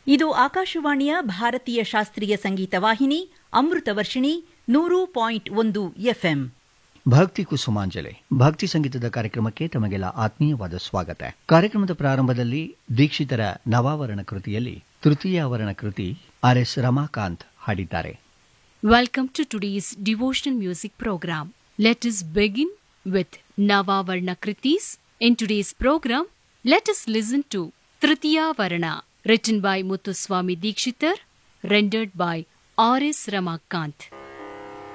ಇದು ಆಕಾಶವಾಣಿಯ ಭಾರತೀಯ ಶಾಸ್ತ್ರೀಯ ಸಂಗೀತ ವಾಹಿನಿ ಅಮೃತ ವರ್ಷಿಣಿ ನೂರು ಪಾಯಿಂಟ್ ಒಂದು ಎಫ್ಎಂ ಭಕ್ತಿ ಕುಸುಮಾಂಜಲಿ ಭಕ್ತಿ ಸಂಗೀತದ ಕಾರ್ಯಕ್ರಮಕ್ಕೆ ತಮಗೆಲ್ಲ ಆತ್ಮೀಯವಾದ ಸ್ವಾಗತ ಕಾರ್ಯಕ್ರಮದ ಪ್ರಾರಂಭದಲ್ಲಿ ದೀಕ್ಷಿತರ ನವಾವರಣ ಕೃತಿಯಲ್ಲಿ ತೃತೀಯಾವರಣ ಕೃತಿ ಆರ್ ಎಸ್ ರಮಾಕಾಂತ್ ಹಾಡಿದ್ದಾರೆ Welcome to today's devotional music program. Let us begin with Navavarna Kritis. In today's program, let us listen to Tritiya Varna, written by Muthuswami Dikshitar, rendered by R.S. Ramakant.